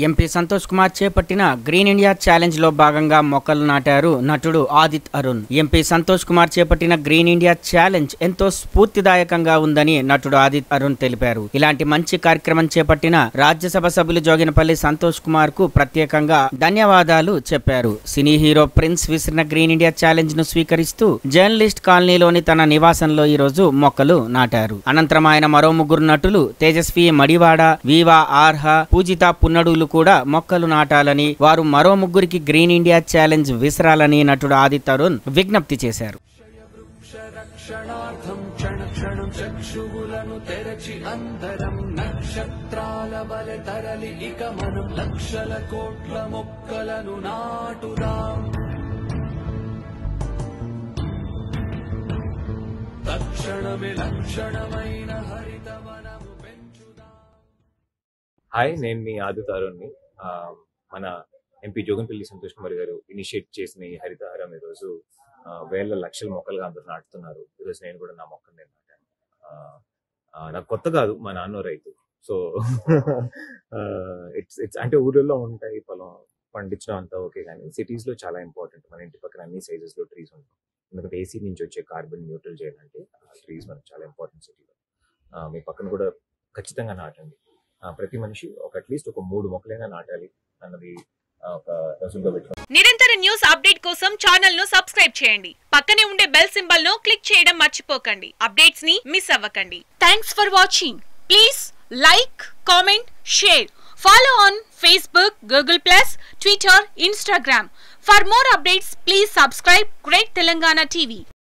MP Santosh Kumar చేపట్టిన green India challenge లో భాగంగా మొక్కలు నాటారు నటుడు ఆదిత్ అరుణ్ ఎంపీ సంతోష్ కుమార్ చేపట్టిన గ్రీన్ ఇండియా ఛాలెంజ్ ఎంతో స్ఫూర్తిదాయకంగా ఉందని నటుడు ఆదిత్ అరుణ్ తెలిపారు ఇలాంటి మంచి కార్యక్రమం చేపట్టిన రాజ్యసభ సభ్యులు జోగినపల్లి సంతోష్ కుమార్ కు ప్రత్యేకంగా ధన్యవాదాలు చెప్పారు సినీ హీరో ప్రిన్స్ విసిరిన గ్రీన్ ఇండియా ఛాలెంజ్ ను స్వీకరిస్తూ జర్నలిస్ట్ కాలనీలోని తన నివాసంలో ఈ రోజు మొక్కలు నాటారు అనంతరం ఆయన మరో ముగ్గురు నటులు తేజస్వి మడివాడ వీవా ఆర్హ పూజిత పున్నడులు కూడా మొక్కలు నాటాలని వారు మరో ముగ్గురికి గ్రీన్ ఇండియా ఛాలెంజ్ విసరాలని నటుడు ఆదిత్ తరుణ్ విజ్ఞప్తి చేశారు రక్షణార్థం క్షణ క్షణం చక్షువులను తెరచి అందరం నక్షత్రాల వలె తరలి ఇక మనం లక్షల కోట్ల మొక్కలను నాటుదాం తక్షణమే లక్షణమైన హరితవనము పెంచుదాం హాయ్ నేను మీ ఆదిత అరుణ్ని ఆ, మన ఎంపీ జోగంపల్లి సంతోష్ కుమార్ గారు ఇనిషియేట్ చేసిన ఈ హరితహారం ఈరోజు ఆ, వేల లక్షల మొక్కలుగా అందరూ నాటుతున్నారు ఈరోజు నేను కూడా నా మొక్కను నేను నాటాను ఆ, ఆ, నాకు కొత్త కాదు మా నాన్న రైతు సో ఇట్స్ ఇట్స్ అంటే ఊళ్ళో ఉంటాయి పొలం పండించడం అంతా ఓకే కానీ సిటీస్ లో చాలా ఇంపార్టెంట్ మన ఇంటి పక్కన అన్ని సైజెస్ లో ట్రీస్ ఉంటాయి ఎందుకంటే ఏసీ నుంచి వచ్చే కార్బన్ న్యూట్రల్ చేయాలంటే ట్రీస్ మనకు చాలా ఇంపార్టెంట్ సిటీలో మీ పక్కన కూడా ఖచ్చితంగా నాటండి ఆ, ప్రతి మనిషి ఒక అట్లీస్ట్ ఒక మూడు మొక్కలైనా నాటాలి అన్నది ఆ, ఒక రసంగా పెట్టుకుని నిరంతర న్యూస్ అప్డేట్ కోసం ఛానల్ ను సబ్స్క్రైబ్ చేయండి పక్కనే ఉండే బెల్ సింబల్ ను క్లిక్ చేయడం మర్చిపోకండి అప్డేట్స్ ని మిస్ అవ్వకండి thanks for watching please like comment share follow on Facebook Google plus Twitter Instagram for more updates please subscribe great Telangana TV